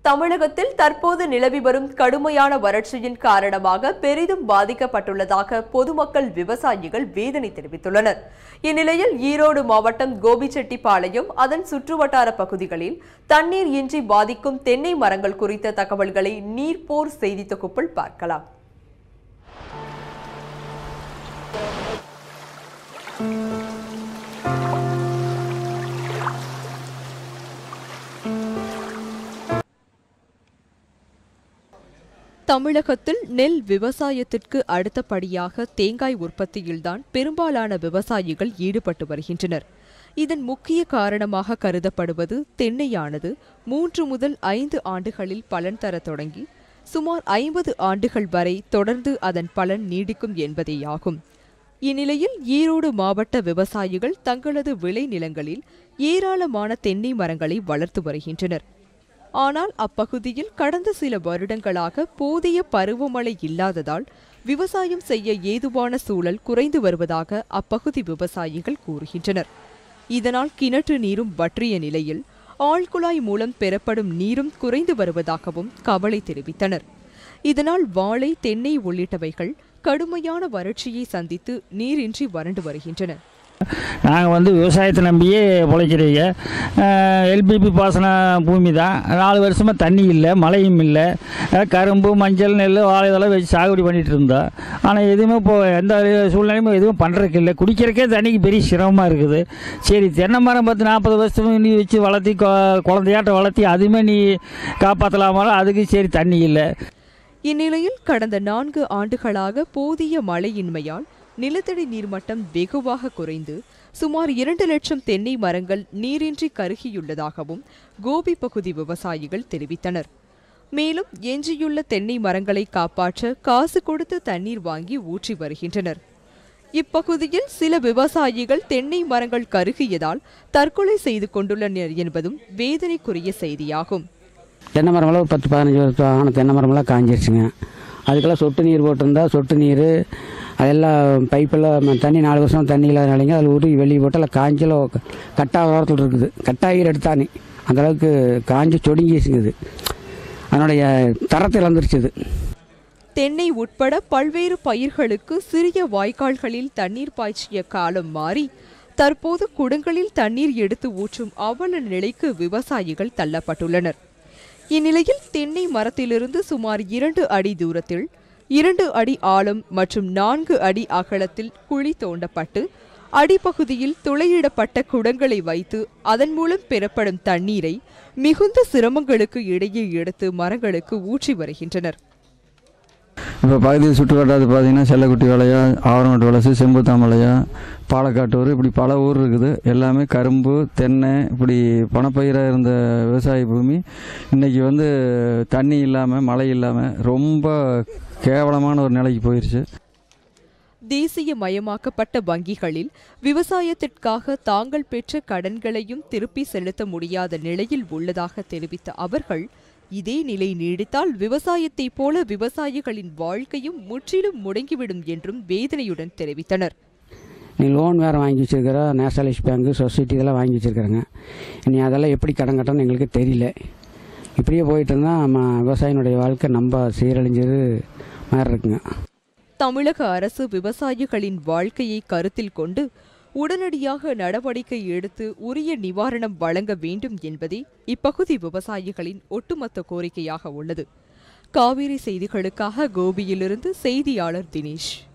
தமிழகத்தில் தற்போது நிலவி வரும் கடுமையான வறட்சியின் காரணமாக பெரிதும் பாதிக்கப்பட்டுள்ளதாக பொதுமக்கள் விவசாயிகள் வேதனை தெரிவித்துள்ளனர் இந்நிலையில் ஈரோடு மாவட்டம் கோபிச்செட்டிப்பாளையம் அதன் சுற்றுவட்டார பகுதிகளில் தண்ணீர் இன்றி பாதிக்கும் தென்னை மரங்கள் குறித்த தகவல்களை நீர்ப்போர் செய்தி தொகுப்பில் பார்க்கலாம் தமிழகத்தில் நெல் விவசாயத்திற்கு அடுத்தபடியாக தேங்காய் உற்பத்தியில்தான் பெரும்பாலான விவசாயிகள் ஈடுபட்டு வருகின்றனர் இதன் முக்கிய காரணமாக கருதப்படுவது தென்னையானது மூன்று முதல் ஐந்து ஆண்டுகளில் பலன் தர தொடங்கி சுமார் ஐம்பது ஆண்டுகள் வரை தொடர்ந்து அதன் பலன் நீடிக்கும் என்பதேயாகும் இந்நிலையில் ஈரோடு மாவட்ட விவசாயிகள் தங்களது விளைநிலங்களில் ஏராளமான தென்னை மரங்களை வளர்த்து வருகின்றனர் ஆனால் அப்பகுதியில் கடந்த சில வருடங்களாக போதிய பருவமழை இல்லாததால் விவசாயம் செய்ய ஏதுவான சூழல் குறைந்து வருவதாக அப்பகுதி விவசாயிகள் கூறுகின்றனர் இதனால் கிணற்று நீரும் வற்றிய நிலையில் ஆழ்குழாய் மூலம் பெறப்படும் நீரும் குறைந்து வருவதாகவும் கவலை தெரிவித்தனர் இதனால் வாழை தென்னை உள்ளிட்டவைகள் கடுமையான வறட்சியை சந்தித்து நீரின்றி வறண்டு வருகின்றன நாங்கள் வந்து விவசாயத்தை நம்பியே பிழைக்கிறீங்க எல்பிபி பாசன பூமி தான் நாலு வருஷமாக தண்ணி இல்லை மழையும் இல்லை அஹ் கரும்பு மஞ்சள் நெல் வாழை இதெல்லாம் வச்சு சாகுபடி பண்ணிகிட்டு இருந்தோம் ஆனால் எதுவுமே இப்போ எந்த சூழ்நிலையும் எதுவும் பண்ணுறதுக்கு இல்லை குடிக்கிறக்கே தண்ணிக்கு பெரிய சிரமமாக இருக்குது சரி தென்னை மரம் பத்து நாற்பது வருஷத்துக்கு நீ வச்சு வளர்த்தி கொ- குழந்தையாட்ட வளர்த்தி அதுவுமே நீ காப்பாற்றலாமாலும் அதுக்கு சரி தண்ணி இல்லை இந்நிலையில் கடந்த நான்கு ஆண்டுகளாக போதிய மழையின்மையால் நிலத்தடி நீர்மட்டம் வெகுவாக குறைந்து சுமார் இரண்டு லட்சம் தென்னை மரங்கள் நீரின்றி கருகியுள்ளதாகவும் கோபி பகுதி விவசாயிகள் தெரிவித்தனர் மேலும் எஞ்சியுள்ள தென்னை மரங்களை காப்பாற்ற காசு கொடுத்து தண்ணீர் வாங்கி ஊற்றி வருகின்றனர் இப்பகுதியில் சில விவசாயிகள் தென்னை மரங்கள் கருகியதால் தற்கொலை செய்து கொண்டுள்ளனர் என்பதும் வேதனைக்குரிய செய்தியாகும் தென்னை மரமெல்லாம் ஒரு பத்து பதினஞ்சு வருஷம் ஆன தென்னை மரமெல்லாம் காஞ்சிருச்சுங்க அதுக்கெல்லாம் சொட்டு நீர் போட்டிருந்தா சொட்டு நீர் அதெல்லாம் பைப்பெல்லாம் ம- தண்ணி நாலு வருஷம் தண்ணி இல்லாதனாலைங்க அதில் ஊற்றி வெளியே போட்டு அதில் காஞ்சலோ கட்டாக ஓரத்தில் இருக்குது கட்டாயிர எடுத்தானே அந்தளவுக்கு காஞ்சி சொடுங்கிச்சுங்குது அதனுடைய தரத்தை இழந்துருச்சுது தென்னை உட்பட பல்வேறு பயிர்களுக்கு சிறிய வாய்க்கால்களில் தண்ணீர் பாய்ச்சிய காலம் மாறி தற்போது குடங்களில் தண்ணீர் எடுத்து ஊற்றும் அவல நிலைக்கு விவசாயிகள் தள்ளப்பட்டுள்ளனர் இந்நிலையில் தென்னை மரத்திலிருந்து சுமார் இரண்டு அடி தூரத்தில் இரண்டு அடி ஆழம் மற்றும் நான்கு அடி அகலத்தில் குழி தோண்டப்பட்டு அடிப்பகுதியில் துளையிடப்பட்ட குடங்களை வைத்து அதன் மூலம் பெறப்படும் தண்ணீரை மிகுந்த சிரமங்களுக்கு இடையே எடுத்து மரங்களுக்கு ஊற்றி வருகின்றனர் இப்போ பகுதியில் சுற்று வட்டாரத்து பார்த்தீங்கன்னா செல்லக்குட்டி வளையா ஆவரமட்டு வலசு செம்புத்தாமலையா பாலக்காட்டூர் இப்படி பல ஊர் இருக்குது எல்லாமே கரும்பு தென்னை இப்படி பணப்பயிராக இருந்த விவசாய பூமி இன்றைக்கி வந்து தண்ணி இல்லாமல் மழை இல்லாமல் ரொம்ப கேவலமான ஒரு நிலைக்கு போயிடுச்சு தேசிய மயமாக்கப்பட்ட வங்கிகளில் விவசாயத்திற்காக தாங்கள் பெற்ற கடன்களையும் திருப்பி செலுத்த முடியாத நிலையில் உள்ளதாக தெரிவித்த அவர்கள் இதே நிலை நீடித்தால் இதேப் போல விவசாயிகளின் வாழ்க்கையும் முற்றிலும் முடங்கிவிடும் என்றும் வேதனையுடன் தெரிவித்தனர் நீ லோன் வேறு வாங்கி வச்சிருக்கிற நேஷனலைஸ் பேங்க்கு சொசைட்டி இதெல்லாம் வாங்கி வச்சிருக்கிறேங்க நீ அதெல்லாம் எப்படி கடன் கட்டணும்னு எங்களுக்கு தெரியல இப்படியே போயிட்டு இருந்தால் நம்ம விவசாயினுடைய வாழ்க்கை நம்ம சீரழிஞ்சது மாதிரி இருக்குங்க தமிழக அரசு விவசாயிகளின் வாழ்க்கையை கருத்தில் கொண்டு உடனடியாக நடவடிக்கை எடுத்து உரிய நிவாரணம் வழங்க வேண்டும் என்பதே இப்பகுதி விவசாயிகளின் ஒட்டுமொத்த கோரிக்கையாக உள்ளது காவிரி செய்திகளுக்காக கோபியிலிருந்து செய்தியாளர் தினேஷ்